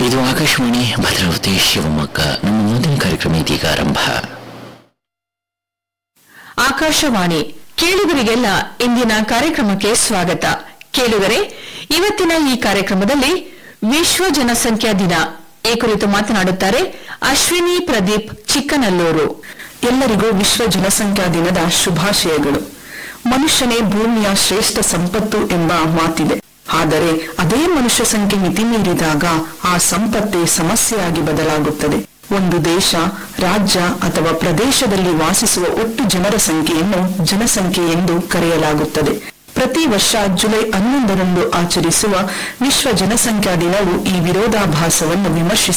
ಇದು ಆಕಾಶವಾಣಿ ಭದ್ರಾವತಿ ಶಿವಮೊಗ್ಗ ನಮ್ಮ ಮುಂದಿನ ಕಾರ್ಯಕ್ರಮ ಇದೀಗ ಆರಂಭ ಆಕಾಶವಾಣಿ ಕೇಳುಗರಿಗೆಲ್ಲ ಇಂದಿನ ಕಾರ್ಯಕ್ರಮಕ್ಕೆ ಸ್ವಾಗತ ಕೇಳುಗರೆ ಇವತ್ತಿನ ಈ ಕಾರ್ಯಕ್ರಮದಲ್ಲಿ ವಿಶ್ವ ಜನಸಂಖ್ಯಾ ದಿನ ಈ ಕುರಿತು ಮಾತನಾಡುತ್ತಾರೆ ಅಶ್ವಿನಿ ಪ್ರದೀಪ್ ಚಿಕ್ಕನಲ್ಲೂರು ಎಲ್ಲರಿಗೂ ವಿಶ್ವ ಜನಸಂಖ್ಯಾ ದಿನದ ಶುಭಾಶಯಗಳು ಮನುಷ್ಯನೇ ಭೂಮಿಯ ಶ್ರೇಷ್ಠ ಸಂಪತ್ತು ಎಂಬ ಮಾತಿದೆ ಆದರೆ ಅದೇ ಮನುಷ್ಯ ಸಂಖ್ಯೆ ಮಿತಿ ಮೀರಿದಾಗ ಆ ಸಂಪತ್ತೇ ಸಮಸ್ಯೆಯಾಗಿ ಬದಲಾಗುತ್ತದೆ ಒಂದು ದೇಶ ರಾಜ್ಯ ಅಥವಾ ಪ್ರದೇಶದಲ್ಲಿ ವಾಸಿಸುವ ಒಟ್ಟು ಜನರ ಸಂಖ್ಯೆಯನ್ನು ಜನಸಂಖ್ಯೆ ಎಂದು ಕರೆಯಲಾಗುತ್ತದೆ ಪ್ರತಿ ವರ್ಷ ಜುಲೈ ಹನ್ನೊಂದರಂದು ಆಚರಿಸುವ ವಿಶ್ವ ಜನಸಂಖ್ಯಾ ದಿನವು ಈ ವಿರೋಧಾಭಾಸವನ್ನು ವಿಮರ್ಶಿಸಿ